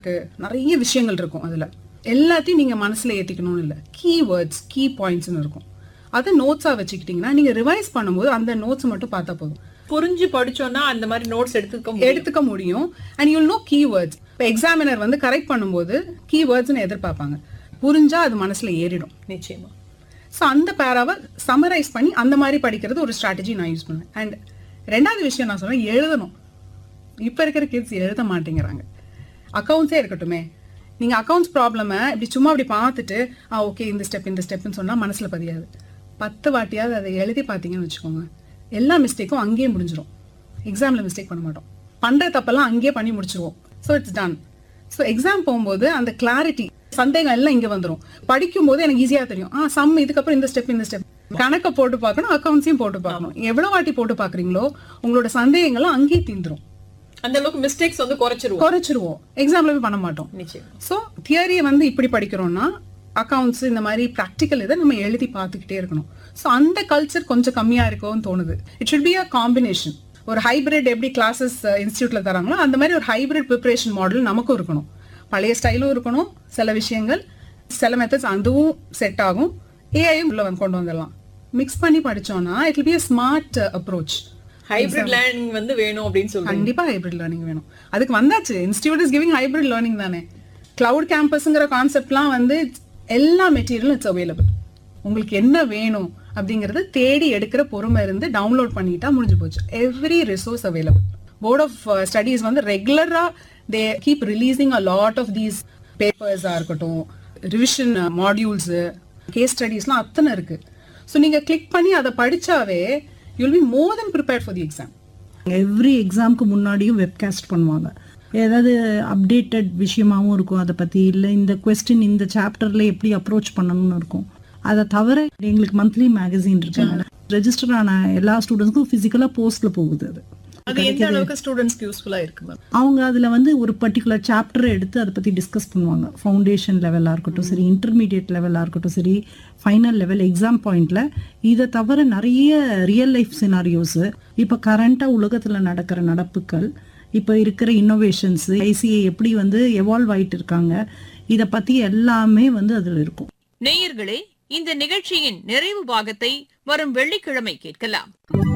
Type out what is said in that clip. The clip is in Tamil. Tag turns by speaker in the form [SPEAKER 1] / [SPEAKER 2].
[SPEAKER 1] நிறைய விஷயங்கள் இருக்கும் அதுல எல்லாத்தையும் நீங்க மனசுல ஏத்திக்கணும்னு இல்ல கீ வேர்ட்ஸ் கீ பாயிண்ட்ஸ்னு இருக்கும் அதை நோட்ஸா வச்சுக்கிட்டீங்கன்னா நீங்க ரிவைஸ் பண்ணும்போது அந்த நோட்ஸ் மட்டும் பார்த்தா போதும்
[SPEAKER 2] புரிஞ்சு படிச்சோம்னா அந்த மாதிரி நோட்ஸ் எடுத்துக்க முடியும்.
[SPEAKER 1] எடுத்துக்க முடியும் and you'll know key words இப்போ எக்ஸாமினர் வந்து கரெக்ட் பண்ணும்போது கீ வேர்ட்ஸ்னு எதிர்பார்ப்பாங்க புரிஞ்சா அது மனசுல ஏறிடும்
[SPEAKER 2] நிச்சயமா
[SPEAKER 1] ஸோ அந்த பேராவை சமரைஸ் பண்ணி அந்த மாதிரி படிக்கிறது ஒரு ஸ்ட்ராட்டஜி நான் யூஸ் பண்ணுவேன் அண்ட் ரெண்டாவது விஷயம் நான் சொல்றேன் எழுதணும் இப்போ இருக்கிற கிட்ஸ் எழுத மாட்டேங்கிறாங்க அக்கௌண்ட்ஸே இருக்கட்டுமே நீங்கள் அக்கௌண்ட்ஸ் ப்ராப்ளமை இப்படி சும்மா அப்படி பார்த்துட்டு ஆ ஓகே இந்த ஸ்டெப் இந்த ஸ்டெப்னு சொன்னால் மனசில் பதியாது பத்து வாட்டியாவது அதை எழுதி பார்த்தீங்கன்னு வச்சுக்கோங்க எல்லா மிஸ்டேக்கும் அங்கேயே முடிஞ்சிடும் எக்ஸாமில் மிஸ்டேக் பண்ண மாட்டோம் பண்ணுற தப்பெல்லாம் அங்கேயே பண்ணி முடிச்சிருவோம் so it's done so exam போகும்போது அந்த கிளாரிட்டி சந்தேகம் எல்லாம் இங்க வந்துரும் படிக்கும் போது எனக்கு ஈஸியா தெரியும் ஆ சம் இதுக்கப்புறம் இந்த ஸ்டெப் இந்த ஸ்டெப் கணக்கை போட்டு பார்க்கணும் அக்கௌண்ட்ஸையும் போட்டு பார்க்கணும் எவ்வளவு வாட்டி போட்டு பாக்குறீங்களோ உங்களோட சந்தேகங்கள்லாம் அங்கேயே தீந்துரும்
[SPEAKER 2] அந்த அளவுக்கு மிஸ்டேக்ஸ் வந்து குறைச்சிருவோம்
[SPEAKER 1] குறைச்சிருவோம் எக்ஸாம்ல போய் பண்ண மாட்டோம்
[SPEAKER 2] நிச்சயம்
[SPEAKER 1] ஸோ தியரியை வந்து இப்படி படிக்கிறோம்னா அக்கவுண்ட்ஸ் இந்த மாதிரி ப்ராக்டிக்கல் இதை நம்ம எழுதி பார்த்துக்கிட்டே இருக்கணும் ஸோ அந்த கல்ச்சர் கொஞ்சம் கம்மியா இருக்கும்னு தோணுது it should be a combination ஒரு ஹைபிரிட் எப்படி கிளாஸஸ் இன்ஸ்டியூட்ல தராங்களோ அந்த மாதிரி ஒரு ஹைபிரிட் ப்ரிப்பரேஷன் மாடல் நமக்கும் இருக்கணும் பழைய ஸ்டைலும் இருக்கணும் சில விஷயங்கள் சில மெத்தட்ஸ் அதுவும் செட் ஆகும் ஏஐயும் உள்ள வந்து கொண்டு வந்துடலாம் மிக்ஸ் பண்ணி படிச்சோம்னா it will be a smart approach
[SPEAKER 2] hybrid learning வந்து வேணும் அப்படின்னு சொல்றாங்க
[SPEAKER 1] கண்டிப்பா ஹைபிரிட் லேர்னிங் வேணும் அதுக்கு வந்தாச்சு institute is giving hybrid learning தானே கிளவுட் கேம்பஸ்ங்கிற கான்செப்ட்லாம் வந்து எல்லா மெட்டீரியலும் இட்ஸ் அவைலபிள் உங்களுக்கு என்ன வேணும் அப்படிங்கறது தேடி எடுக்கிற பொறுமை இருந்து டவுன்லோட் பண்ணிட்டா முடிஞ்சு போச்சு every resource available board of studies வந்து ரெகுலரா they keep releasing a lot of these பேப்பர்ஸா இருக்கட்டும் ரிவிஷன் மாடியூல்ஸ் கேஸ் ஸ்டடீஸ்லாம் அத்தனை இருக்கு ஸோ நீங்க கிளிக் பண்ணி அதை படிச்சாவே you'll be more than prepare for the exam
[SPEAKER 3] every எக்ஸாம்க்கு முன்னாடியும் வெப்காஸ்ட் பண்ணுவாங்க ஏதாவது அப்டேட்டட் விஷயமாவும் இருக்கும் அதை பத்தி இல்ல இந்த கொஸ்டின் இந்த சாப்டர்ல எப்படி அப்ரோச் பண்ணணும்னு இருக்கும் அதை தவிர எங்களுக்கு மந்த்லி மேகசின் இருக்கு ரெஜிஸ்டர் ஆன எல்லா ஸ்டூடெண்ட்ஸ்க்கும் பிசிக்கலா போஸ்ட்ல போகுது அது
[SPEAKER 2] அது எந்த அளவுக்கு ஸ்டூடெண்ட்ஸ்க்கு யூஸ்ஃபுல்லா இருக்கு மேம்
[SPEAKER 3] அவங்க அதுல வந்து ஒரு பர்டிகுலர் சாப்டர் எடுத்து அதை பத்தி டிஸ்கஸ் பண்ணுவாங்க ஃபவுண்டேஷன் லெவலா இருக்கட்டும் சரி இன்டர்மீடியட் லெவலா இருக்கட்டும் சரி ஃபைனல் லெவல் எக்ஸாம் பாயிண்ட்ல இதை தவிர நிறைய ரியல் லைஃப் சினாரியோஸ் இப்ப கரண்டா உலகத்துல நடக்கிற நடப்புகள் இப்ப இருக்கிற இன்னோவேஷன்ஸ் ஐசிஐ எப்படி வந்து எவால்வ் ஆயிட்டு இருக்காங்க இத பத்தி எல்லாமே வந்து அதுல இருக்கும்
[SPEAKER 4] நேயர்களே இந்த நிகழ்ச்சியின் நிறைவு பாகத்தை வரும் வெள்ளிக்கிழமை கேட்கலாம்